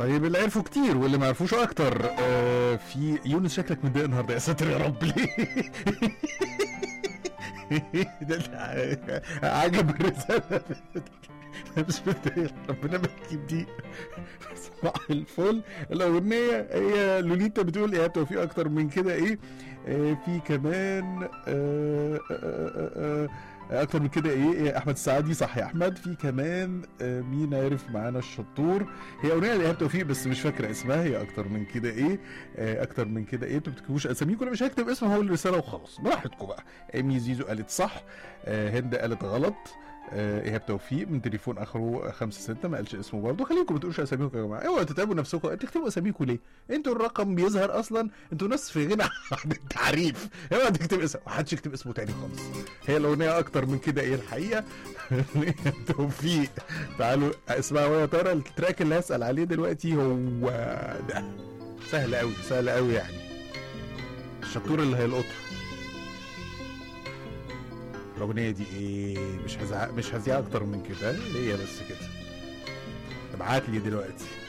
طيب اللي عرفوا كتير واللي ما عرفوش اكتر آه في يونس شكلك متضايق النهارده يا ساتر يا رب ليه ده اللي عجب الرساله أنا مش متضايق ربنا ما يجيب دي صباح الفل الاغنيه هي لوليتا بتقول ايه توفيق اكتر من كده ايه آه في كمان آه آه آه آه آه اكتر من كده ايه إيه، احمد السعادي صح يا احمد في كمان آه مين عارف معانا الشطور هي اغنيه لايهاب توفيق بس مش فاكره اسمها هي اكتر من كده ايه آه اكتر من كده ايه انتوا بتكتبوش اساميكم انا مش هكتب اسم هقول الرساله وخلاص براحتكم بقى ايمي زيزو قالت صح آه هند قالت غلط آه، ايهاب توفيق من تليفون اخره 5 6 ما قالش اسمه برضه خليكم ما تقولوش اساميكم يا جماعه اوعوا تتعبوا نفسكم تكتبوا اساميكم ليه؟ انتوا الرقم بيظهر اصلا انتوا ناس في غنى عن التعريف اوعى تكتب اسم محدش يكتب اسمه تاني خالص هي الاغنيه اكتر من كده ايه الحقيقه ايهاب توفيق تعالوا اسمعوا يا ترى التراك اللي هسال عليه دلوقتي هو ده سهل قوي سهل قوي يعني الشطور اللي هيلقطه الاغنيه دي ايه مش هزعق مش هزيع اكتر من كده هي بس كده ابعت لي دلوقتي